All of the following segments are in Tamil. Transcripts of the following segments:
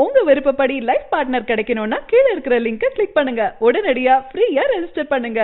உங்க விருப்பப்படி லைஃப் பார்ட்னர் கிடைக்கணும்னா கீழ இருக்கிற லிங்கை கிளிக் பண்ணுங்க உடனடியா ஃப்ரீயா ரெஜிஸ்டர் பண்ணுங்க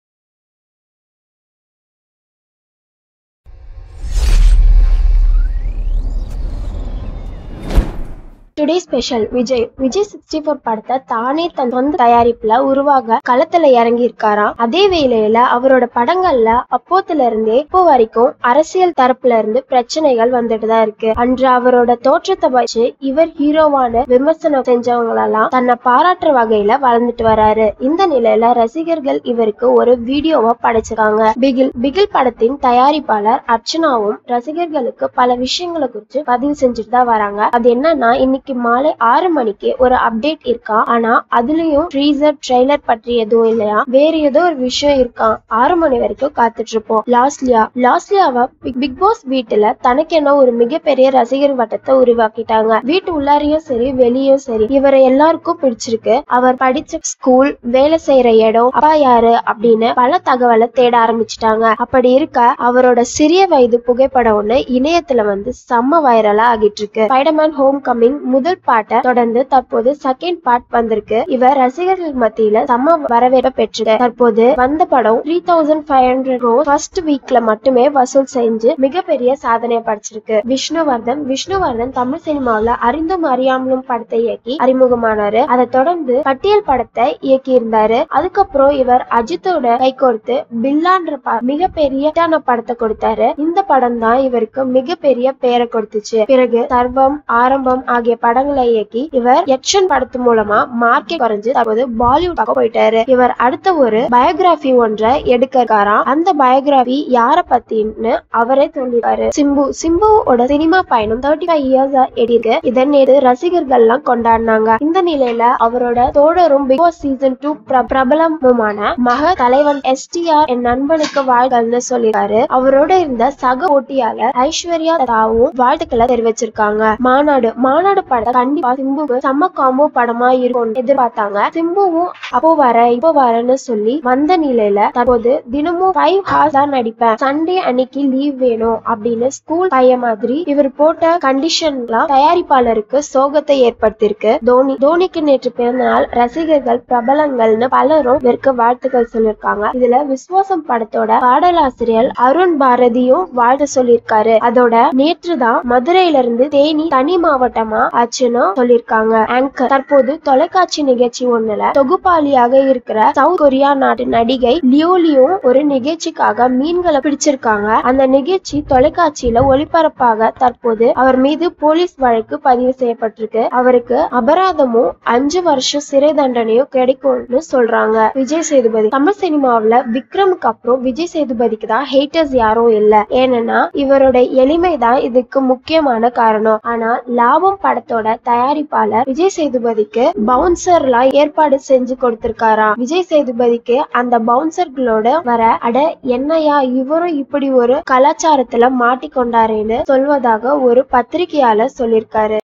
today special Vijay Vijay sixty four படத்தை தானே தன் சொந்த தயாரிப்புல உருவாக களத்துல இறங்கி இருக்காராம் அதே வேளையில அவரோட படங்கள்ல அப்போத்துல இருந்தே இப்போ வரைக்கும் அரசியல் தரப்புல இருந்து பிரச்சனைகள் வந்துட்டு தான் இருக்கு அன்று அவரோட தோற்றத்தை வச்சு இவர் ஹீரோவான விமர்சனம் செஞ்சவங்களெல்லாம் தன்னை பாராட்டுற வகையில வளர்ந்துட்டு வராரு இந்த நிலையில ரசிகர்கள் இவருக்கு ஒரு வீடியோவா படைச்சிருக்காங்க பிகில் பிகில் படத்தின் தயாரிப்பாளர் அர்ச்சனாவும் ரசிகர்களுக்கு பல விஷயங்களை குறித்து பதிவு செஞ்சுட்டு தான் வராங்க அது என்னன்னா இன்னைக்கு மாலை ஆறு மணிக்கு ஒரு அப்டேட் இருக்கா ஆனா அதுலயும் ட்ரீசர் ட்ரெய்லர் பற்றி எதுவும் இல்லையா வேற ஏதோ ஒரு விஷயம் இருக்கான் ஆறு மணி வரைக்கும் காத்துட்டு இருப்போம் லாஸ்லியா லாஸ்லியாவை பிக் பிக் பாஸ் வீட்டுல தனக்கென ஒரு மிகப்பெரிய ரசிகர் வட்டத்தை உருவாக்கிட்டாங்க வீட்டு உள்ளாரையும் சரி வெளியும் சரி இவரை எல்லாருக்கும் பிடிச்சிருக்கு அவர் படிச்ச ஸ்கூல் வேலை செய்யற இடம் அப்பா யாரு அப்படின்னு பல தகவலை தேட ஆரம்பிச்சிட்டாங்க அப்படி இருக்க அவரோட சிறிய வயது புகைப்படம் ஒண்ணு இணையத்துல வந்து செம்ம வைரலா ஆகிட்டு இருக்கு ஸ்பைடர்மேன் ஹோம் கமிங் முதல் பாட்டை தொடர்ந்து தற்போது செகண்ட் பார்ட் வந்திருக்கு இவர் ரசிகர்கள் மத்தியில செம்ம வரவேற்பை பெற்றது தற்போது வந்த படம் three thousand five hundred first வீக்ல மட்டுமே வசூல் செஞ்சு மிகப்பெரிய சாதனையை படைச்சிருக்கு விஷ்ணுவர்தன் விஷ்ணுவர்தன் தமிழ் சினிமாவுல அறிந்தும் அறியாமலும் படத்தை இயக்கி அறிமுகமானாரு அதை தொடர்ந்து பட்டியல் படத்தை இயக்கி இருந்தாரு அதுக்கப்புறம் இவர் அஜித்தோட கை கோர்த்து பில்லான்ற ப- மிகப்பெரிய ஹிட்டான படத்தை கொடுத்தாரு இந்த படம் தான் இவருக்கு மிகப்பெரிய பெயரை கொடுத்துச்சு பிறகு சர்வம் ஆரம்பம் ஆகிய படங்களை இயக்கி இவர் எக்ஷன் படத்து மூலமா மார்க்கெட் குறைஞ்சு தற்போது பாலிவுட் பக்கம் போயிட்டாரு இவர் அடுத்த ஒரு பயோகிராஃபி ஒன்றை எடுக்க இருக்காராம் அந்த பயோகிராஃபி யார பத்தின்னு அவரே சொல்லிருக்காரு சிம்பு சிம்புவோட சினிமா பயணம் தேர்ட்டி ஃபைவ் இயர்ஸ் எடிருக்கு இதை நேரு ரசிகர்கள் எல்லாம் கொண்டாடினாங்க இந்த நிலையில அவரோட தோழரும் பிக் பாஸ் சீசன் டூ பிரபலமுமான மக தலைவன் எஸ்டிஆர் என் நண்பனுக்கு வாழ்கள்னு சொல்லிருக்காரு அவரோட இருந்த சக போட்டியாளர் ஐஸ்வர்யா தாவும் வாழ்த்துக்களை தெரிவிச்சிருக்காங்க மாநாடு மாநாடு படம் கண்டிப்பா சிம்புக்கு செம்ம காம்போ படமா இருக்கும்னு எதிர்பார்த்தாங்க சிம்புவும் அப்போ வர இப்போ வரேன்னு சொல்லி வந்த நிலையில தற்போது தினமும் ஃபைவ் ஹார்ஸ் தான் நடிப்பேன் சண்டே அன்னைக்கு லீவ் வேணும் அப்படின்னு ஸ்கூல் பையன் மாதிரி இவர் போட்ட கண்டிஷன்லாம் தயாரிப்பாளருக்கு சோகத்தை ஏற்படுத்தியிருக்கு தோனி தோனிக்கு நேற்று பிறந்த நாள் ரசிகர்கள் பிரபலங்கள்னு பலரும் இவருக்கு வாழ்த்துக்கள் சொல்லியிருக்காங்க இதுல விஸ்வாசம் படத்தோட பாடலாசிரியர் அருண் பாரதியும் வாழ்த்து சொல்லியிருக்காரு அதோட நேற்று தான் மதுரையில இருந்து தேனி தனி மாவட்டமா ஆச்சுன்னு சொல்லியிருக்காங்க ஆங்கர் தற்போது தொலைக்காட்சி நிகழ்ச்சி ஒண்ணுல தொகுப்பாளியாக இருக்கிற சவுத் கொரியா நாட்டு நடிகை லியோலியும் ஒரு நிகழ்ச்சிக்காக மீன்களை பிடிச்சிருக்காங்க அந்த நிகழ்ச்சி தொலைக்காட்சியில ஒளிபரப்பாக தற்போது அவர் மீது போலீஸ் வழக்கு பதிவு செய்யப்பட்டிருக்கு அவருக்கு அபராதமும் அஞ்சு வருஷம் சிறை தண்டனையும் கிடைக்கும்னு சொல்றாங்க விஜய் சேதுபதி தமிழ் சினிமாவுல விக்ரமுக்கு அப்புறம் விஜய் சேதுபதிக்கு தான் ஹேட்டர்ஸ் யாரும் இல்ல ஏன்னா இவரோட எளிமை தான் இதுக்கு முக்கியமான காரணம் ஆனா லாபம் படத்தோட தயாரிப்பாளர் விஜய் சேதுபதிக்கு பவுன்சர்லாம் ஏற்பாடு செஞ்சு கொடுத்திருக்காராம் விஜய் சேதுபதிக்கு அந்த பவுன்சர்களோட வர அட என்னையா இவரும் இப்படி ஒரு கலாச்சாரத்துல மாட்டிக்கொண்டாரேன்னு சொல்வதாக ஒரு பத்திரிகையாளர் சொல்லியிருக்காரு